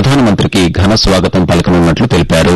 ప్రధానమంత్రికి ఘన స్వాగతం పలకనున్నట్లు తెలిపారు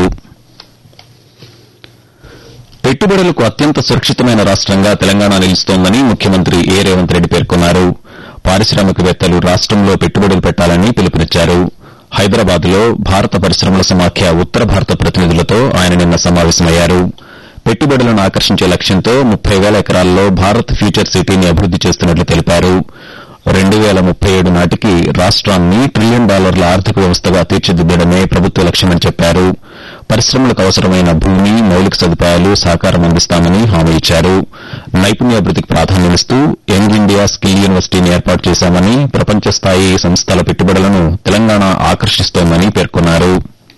పెట్టుబడులకు అత్యంత సురక్షితమైన రాష్టంగా తెలంగాణ నిలుస్తోందని ముఖ్యమంత్రి ఏ రేవంత్ రెడ్డి పేర్కొన్నారు పారిశ్రామికవేత్తలు రాష్టంలో పెట్టుబడులు పెట్టాలని పిలుపునిచ్చారు హైదరాబాద్ లో భారత పరిశ్రమల సమాఖ్య ఉత్తర భారత ప్రతినిధులతో ఆయన నిన్న సమావేశమయ్యారు పెట్టుబడులను ఆకర్షించే లక్ష్యంతో ముప్పై వేల ఎకరాల్లో భారత్ ఫ్యూచర్ సిటీని అభివృద్ది చేస్తున్నట్లు తెలిపారు రెండు వేల ముప్పై ఏడు నాటికి రాష్ట్రాన్ని ట్రిలియన్ డాలర్ల ఆర్థిక వ్యవస్థగా తీర్చిదిద్దడమే ప్రభుత్వ లక్ష్యమని చెప్పారు పరిశ్రమలకు అవసరమైన భూమి మౌలిక సదుపాయాలు సహకారం అందిస్తామని హామీ ఇచ్చారు నైపుణ్యాభివృద్దికి ప్రాధాన్యమిస్తూ యంగ్ ఇండియా స్కిల్ యూనివర్సిటీని ఏర్పాటు చేశామని ప్రపంచ స్థాయి సంస్థల పెట్టుబడులను తెలంగాణ ఆకర్షిస్తోందని పేర్కొన్నారు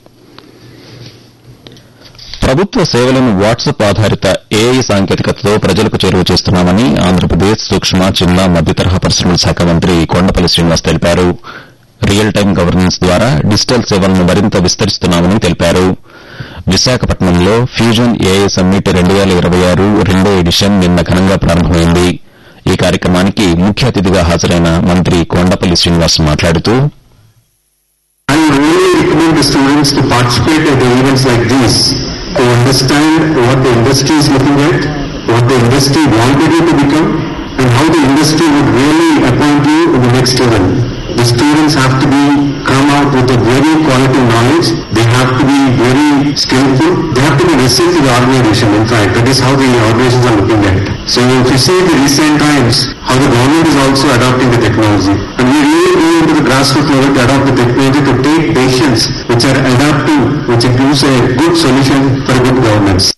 ప్రభుత్వ సేవలను వాట్సాప్ ఆధారిత ఏఐ సాంకేతికతతో ప్రజలకు చేరువ చేస్తున్నామని ఆంధ్రప్రదేశ్ సూక్ష్మ చిన్న మధ్య తరహా పరిశ్రమల శాఖ మంత్రి కొండపల్లి శ్రీనివాస్ తెలిపారు రియల్ టైం గవర్నెన్స్ ద్వారా డిజిటల్ సేవలను మరింత విస్తరిస్తున్నామని తెలిపారు విశాఖపట్నంలో ఫ్యూజన్ ఏఐ సమ్మిట్ రెండు వేల ఇరవై ఆరు రెండో ఎడిషన్ నిన్న ఘనంగా ప్రారంభమైంది ఈ కార్యక్రమానికి ముఖ్య అతిథిగా హాజరైన మంత్రి కొండపల్లి శ్రీనివాస్ మాట్లాడుతూ I would really recommend the students to participate at the events like these to understand what the industry is looking at, what the industry wanted you to become, and how the industry would really appoint you in the next level. The students have to be come out with a very quality knowledge. They have to be very skillful. They have to be listening to the organization. In fact, that is how the organizations are looking at. So if you see the recent times, how the government is also adopting the technology. And we really go into the grassroots level to adopt the technology to take patients which are adaptive, which gives a good solution for good governance.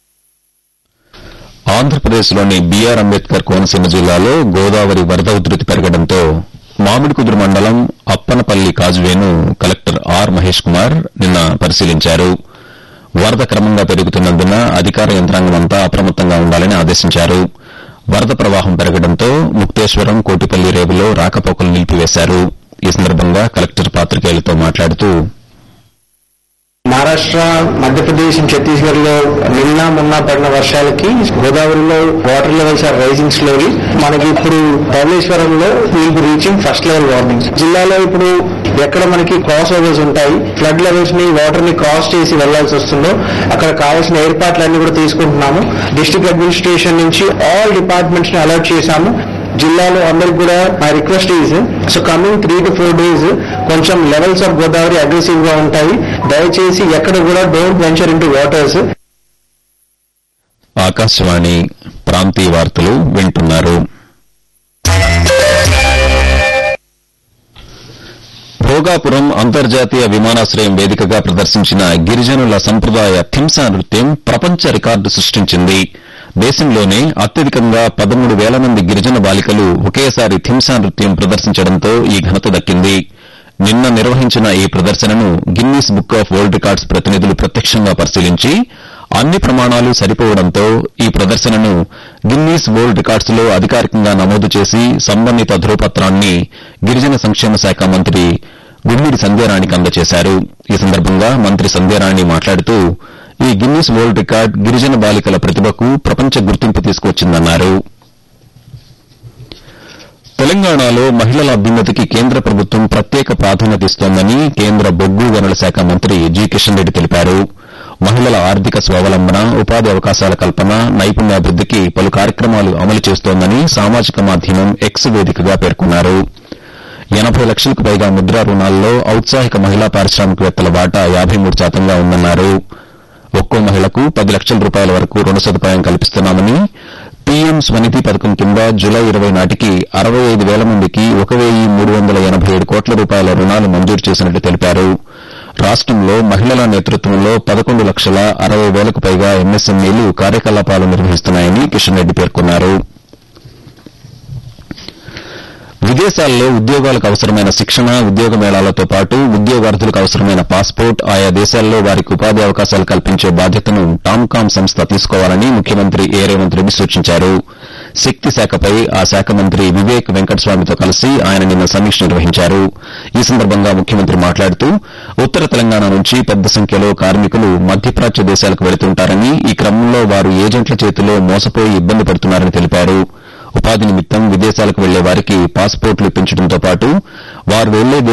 ఆంధ్రప్రదేశ్లోని BR Ambedkar Konaseema జిల్లాలో గోదావరి వరద ఉధృతి పెరగడంతో మామిడికుదురు మండలం అప్పనపల్లి కాజువేను collector R Mahesh Kumar నిన్న పరిశీలించారు వరద క్రమంగా పెరుగుతున్నందున అధికార యంత్రాంగమంతా అప్రమత్తంగా ఉండాలని ఆదేశించారు వరద ప్రవాహం పెరగడంతో ముక్తేశ్వరం కోటిపల్లి రేవులో రాకపోకలు నిలిపివేశారు ఈ సందర్భంగా కలెక్టర్ పాత్రికేయులతో మాట్లాడుతూ మహారాష్ట్ర మధ్యప్రదేశ్ ఛత్తీస్గఢ్ లో నిన్న మొన్న పడిన వర్షాలకి గోదావరిలో water levels are rising slowly మనకి ఇప్పుడు ధవళేశ్వరంలో we'll reaching first level warnings జిల్లాలో ఇప్పుడు ఎక్కడ మనకి క్రాస్ ఓవర్స్ ఉంటాయి ఫ్లడ్ లెవెల్స్ ని వాటర్ ని క్రాస్ చేసి వెళ్లాల్సి వస్తుందో అక్కడ కావాల్సిన ఏర్పాట్లన్నీ కూడా తీసుకుంటున్నాము డిస్ట్రిక్ట్ అడ్మినిస్ట్రేషన్ నుంచి ఆల్ డిపార్ట్మెంట్స్ ని అలర్ట్ చేశాము జిల్లాలో అందరికి కూడా my request is so coming three to four days కొంచెం లెవెల్స్ ఆఫ్ గోదావరి అగ్రెసివ్ గా ఉంటాయి దయచేసి ఎక్కడ కూడా don't venture into waters Akashvani ప్రాంతీయ వార్తలు వింటున్నారు భోగాపురం అంతర్జాతీయ విమానాశ్రయం వేదికగా ప్రదర్శించిన గిరిజనుల సంప్రదాయ థింసా నృత్యం ప్రపంచ రికార్డు సృష్టించింది దేశంలోనే అత్యధికంగా పదమూడు వేల మంది గిరిజన బాలికలు ఒకేసారి థింసా నృత్యం ప్రదర్శించడంతో ఈ ఘనత దక్కింది నిన్న నిర్వహించిన ఈ ప్రదర్శనను Guinness book of world records ప్రతినిధులు ప్రత్యక్షంగా పరిశీలించి అన్ని ప్రమాణాలు సరిపోవడంతో ఈ ప్రదర్శనను గిన్నీస్ వరల్డ్ రికార్డ్స్ లో అధికారికంగా నమోదు చేసి సంబంధిత ధృవపత్రాన్ని గిరిజన సంక్షేమ శాఖ మంత్రి గుమ్మిడి సంధ్యారాణికి అందజేశారు ఈ సందర్భంగా మంత్రి సంధ్యారాణి మాట్లాడుతూ ఈ గిన్నీస్ వరల్డ్ రికార్డ్ గిరిజన బాలికల ప్రతిభకు ప్రపంచ గుర్తింపు తీసుకొచ్చిందన్నారు తెలంగాణలో మహిళల అభ్యున్నతికి కేంద్ర ప్రభుత్వం ప్రత్యేక ప్రాధాన్యత ఇస్తోందని కేంద్ర బొగ్గు గనుల శాఖ మంత్రి జి కిషన్ రెడ్డి తెలిపారు మహిళల ఆర్థిక స్వావలంబన ఉపాధి అవకాశాల కల్పన నైపుణ్యాభివృద్దికి పలు కార్యక్రమాలు అమలు చేస్తోందని సామాజిక మాధ్యమం ఎక్స్ వేదికగా పేర్కొన్నారు ఎనబై లక్షలకు పైగా ముద్రా రుణాల్లో ఔత్సాహిక మహిళా పారిశ్రామికవేత్తల వాటా యాబై మూడు శాతంగా ఉందన్నారు ఒక్కో మహిళకు పది లక్షల రూపాయల వరకు రుణ సదుపాయం కల్పిస్తున్నామని పీఎం స్వనిధి పథకం కింద జులై ఇరవై నాటికి అరవై ఐదు వేల మందికి ఒక వెయ్యి మూడు వందల ఎనబై ఏడు కోట్ల రూపాయల రుణాలు మంజూరు చేసినట్లు తెలిపారు రాష్టంలో మహిళల నేతృత్వంలో పదకొండు లక్షల అరవై వేలకు పైగా ఎంఎస్ఎంఈలు కార్యకలాపాలు నిర్వహిస్తున్నాయని కిషన్ రెడ్డి పేర్కొన్నారు విదేశాల్లో ఉద్యోగాలకు అవసరమైన శిక్షణ ఉద్యోగ మేళాలతో పాటు ఉద్యోగార్థులకు అవసరమైన పాస్పోర్ట్ ఆయా దేశాల్లో వారికి ఉపాధి అవకాశాలు కల్పించే బాధ్యతను టామ్కామ్ సంస్థ తీసుకోవాలని ముఖ్యమంత్రి ఏ రేవంత్ రెడ్డి సూచించారు శక్తి శాఖపై ఆ శాఖ మంత్రి వివేక్ వెంకటస్వామితో కలిసి ఆయన నిన్న సమీక్ష నిర్వహించారు ఈ సందర్భంగా ముఖ్యమంత్రి మాట్లాడుతూ ఉత్తర తెలంగాణ నుంచి పెద్ద సంఖ్యలో కార్మికులు మధ్యప్రాచ్య దేశాలకు వెళుతుంటారని ఈ క్రమంలో వారు ఏజెంట్ల చేతిలో మోసపోయి ఇబ్బంది పడుతున్నారని తెలిపారు ఉపాధి నిమిత్తం విదేశాలకు వెళ్లే వారికి పాస్పోర్ట్లు ఇప్పించడంతో పాటు వారు వెళ్లే